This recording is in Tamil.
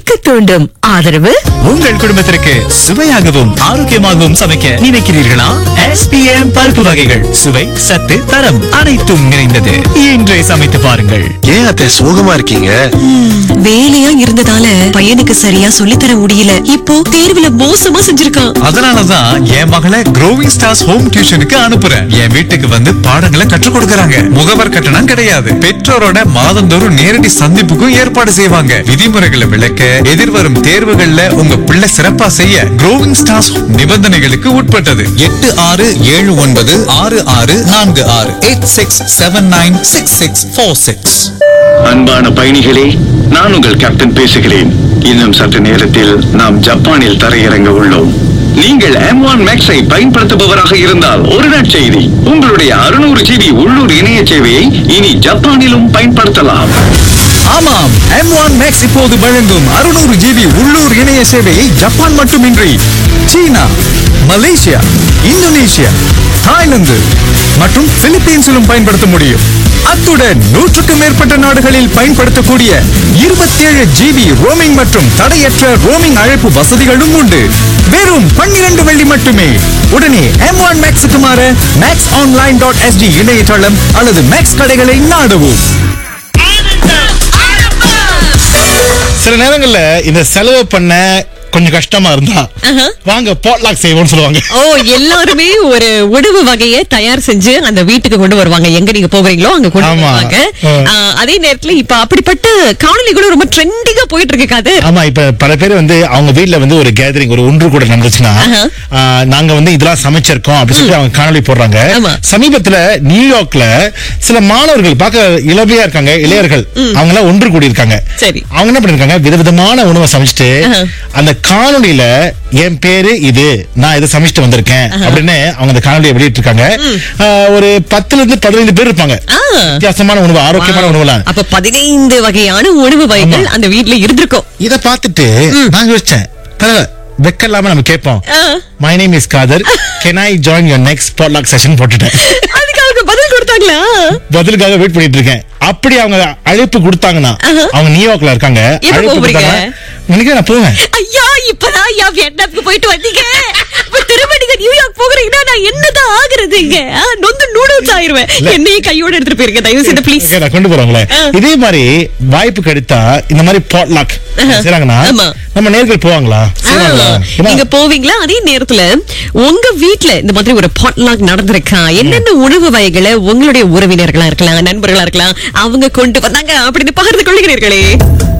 சமைக்க தூண்டும் ஆதரவு உங்கள் குடும்பத்திற்கு சுவையாகவும் ஆரோக்கியமாகவும் சமைக்க நினைக்கிறீர்களா எஸ்பிஎம் பருப்பு வகைகள் சுவை சத்து தரம் அனைத்தும் நிறைந்தது இன்றே சமைத்து பாருங்கள் ஏன் அத்தை சோகமா இருக்கீங்க வேலையா இருந்ததால பையனுக்கு சரியா சொல்லித்தர முடியல இப்போ தேர்வுல மோசமா செஞ்சிருக்கான் அதனாலதான் என் மகளை க்ரோவிங் ஸ்டார்ஸ் ஹோம் டியூஷனுக்கு அனுப்புறேன் என் வீட்டுக்கு வந்து பாடங்களை கற்றுக் கொடுக்கறாங்க முகவர் கட்டணம் கிடையாது பெற்றோரோட மாதந்தோறும் நேரடி சந்திப்புக்கும் ஏற்பாடு செய்வாங்க விதிமுறைகளை விளக்க எதிர்வரும் தேர்வுகள்ல உங்க பிள்ளை சிறப்பா செய்ய க்ரோவிங் ஸ்டார்ஸ் நிபந்தனைகளுக்கு உட்பட்டது எட்டு ஆறு ஏழு ஒன்பது ஆறு ஆறு நான்கு ஆறு eight six seven nine six six four six அன்பான பயணிகளே நான் உங்கள் கேப்டன் பேசுகிறேன் இன்னும் சற்று நேரத்தில் நாம் ஜப்பானில் தரையிறங்க உள்ளோம் நீங்கள் M1 மேக்ஸை பயன்படுத்துபவராக இருந்தால் ஒரு நற்செய்தி உங்களுடைய அறுநூறு ஜிபி உள்ளூர் இணைய சேவையை இனி ஜப்பானிலும் பயன்படுத்தலாம் ஆமாம் M1 Max இப்போது வழங்கும் 600 ஜிபி உள்ளூர் இணைய சேவையை ஜப்பான் மட்டுமின்றி சீனா மலேசியா இந்தோனேஷியா தாய்லாந்து மற்றும் பிலிப்பீன்ஸிலும் பயன்படுத்த முடியும் அத்துடன் நூற்றுக்கும் மேற்பட்ட நாடுகளில் பயன்படுத்தக்கூடிய 27 ஜிபி ரோமிங் மற்றும் தடையற்ற ரோமிங் அழைப்பு வசதிகளும் உண்டு வெறும் 12 வெள்ளி மட்டுமே உடனே M1 மேக்ஸுக்கு மாற மேக்ஸ் ஆன்லைன் டாட் எஸ்டி இணையதளம் அல்லது மேக்ஸ் கடைகளை நாடவும் சில நேரங்கள்ல இந்த செலவு பண்ண கொஞ்சம் கஷ்டமா இருந்தா வாங்க பாட்லாக் செய்வோம்னு சொல்லுவாங்க ஓ எல்லாருமே ஒரு உணவு வகையை தயார் செஞ்சு அந்த வீட்டுக்கு கொண்டு வருவாங்க எங்க நீங்க போவீங்களோ அங்க கொண்டு ஆமா. வருவாங்க ஆ. ஆ, அதே நேரத்துல இப்ப அப்படிப்பட்ட காணொலிகளும் ரொம்ப ட்ரெண்டிங்கா போயிட்டு இருக்கு காது ஆமா இப்ப பல பேர் வந்து அவங்க வீட்ல வந்து ஒரு கேதரிங் ஒரு ஒன்று கூட நடந்துச்சுன்னா ஆஹா. ஆ, நாங்க வந்து இதெல்லாம் சமைச்சிருக்கோம் அப்படின்னு சொல்லி அவங்க காணொளி போடுறாங்க ஆமா. சமீபத்துல நியூயார்க்ல சில மாணவர்கள் பார்க்க இளமையா இருக்காங்க இளையர்கள் அவங்க எல்லாம் ஒன்று கூடி இருக்காங்க சரி. அவங்க என்ன பண்ணிருக்காங்க விதவிதமான உணவை சமைச்சிட்டு ஆஹா. அந்த காணொளியில என் பேரு இது நான் இதை சமைச்சிட்டு வந்திருக்கேன் அப்படின்னு அவங்க அந்த காணொலியை வெளியிட்டு இருக்காங்க ஒரு பத்துல இருந்து பதினைந்து பேர் இருப்பாங்க ஆ. வித்தியாசமான உணவு ஆரோக்கியமான உணவுலாம் அப்ப பதினைந்து வகையான உணவு வகைகள் ஆமா. அந்த வீட்டுல இருந்திருக்கும் இத பார்த்துட்டு நான் யோசிச்சேன் பரவாயில்ல வெக்க இல்லாம நம்ம கேட்போம் ஆ. My name is Khader can I join your next potluck session போட்டுட்டேன் அதுக்கு அவங்க பதில் கொடுத்தாங்களா பதிலுக்காக வெயிட் பண்ணிட்டு இருக்கேன் அப்படி அவங்க அழைப்பு கொடுத்தாங்கன்னா ஆஹா. அவங்க நியூயார்க்ல இருக்காங்க எப்ப அழைப்பு போறீங்க? கொடுத்தாங்கன்னா நினைக்கிறேன் நான் போவேன் ஐயா இப்பதான் ஐயா வியட்நாமுக்கு போயிட்டு வந்தீங்க இப்ப திரும்ப நீங்க நியூயார்க் போகிறீங்கன்னா நான் என்னதான் ஆகுறது இங்க ஆ, நொந்து நூடுல்ஸ் ஆயிருவேன் என்னையும் கையோட எடுத்துட்டு போயிருங்க தயவு செய்து ப்ளீஸ் Okay, நான் கொண்டு போறவங்களே ஆ. இதே மாதிரி வாய்ப்பு கிடைத்தா இந்த மாதிரி பாட்லாக் ஆஹா. செய்றாங்கன்னா ஆமா. நம்ம நேர்கள் போவாங்களா செய்வாங்களா? ஏன்னா- நீங்க போவீங்களா அதே நேரத்துல உங்க வீட்ல இந்த மாதிரி ஒரு பாட்லாக் நடந்திருக்கா என்னென்ன உணவு வகைகளை உங்களுடைய உறவினர்களா இருக்கலாம் நண்பர்களா இருக்கலாம் அவங்க கொண்டு வந்தாங்க அப்படின்னு பகிர்ந்து கொள்கிறீர்களே